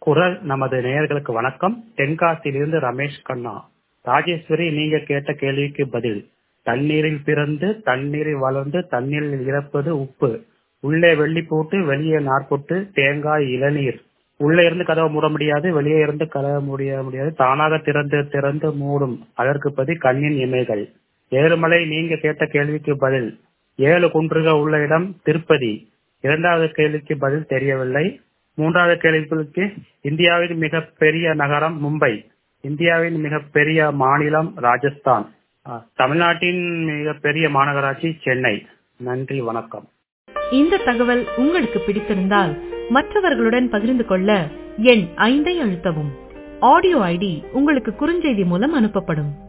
குரல் நமது நேயர்களுக்கு வணக்கம் தென்காசியிலிருந்து ரமேஷ் கண்ணா ராஜேஸ்வரி நீங்க கேட்ட கேள்விக்கு பதில் தண்ணீரில் பிறந்து தண்ணீரில் வளர்ந்து தண்ணீரில் இறப்பது உப்பு உள்ளே வெள்ளி போட்டு வெளியே நாற்பொட்டு தேங்காய் இளநீர் உள்ளே இருந்து கதவை மூட முடியாது வெளியே இருந்து கதவை முடிய முடியாது தானாக திறந்து திறந்து மூடும் அதற்கு பதில் கண்ணின் இமைகள் ஏழுமலை நீங்க கேட்ட கேள்விக்கு பதில் ஏழு குன்றுகள் உள்ள இடம் திருப்பதி இரண்டாவது கேள்விக்கு பதில் தெரியவில்லை மூன்றாவது கேள்விக்கு இந்தியாவின் மிகப்பெரிய நகரம் மும்பை இந்தியாவின் மிகப்பெரிய மாநிலம் ராஜஸ்தான் அஹ், தமிழ்நாட்டின் மிகப்பெரிய மாநகராட்சி சென்னை நன்றி வணக்கம் இந்த தகவல் உங்களுக்கு பிடித்திருந்தால் மற்றவர்களுடன் பகிர்ந்து கொள்ள எண் ஐந்தை அழுத்தவும் ஆடியோ ஐடி உங்களுக்கு குறுஞ்செய்தி மூலம் அனுப்பப்படும்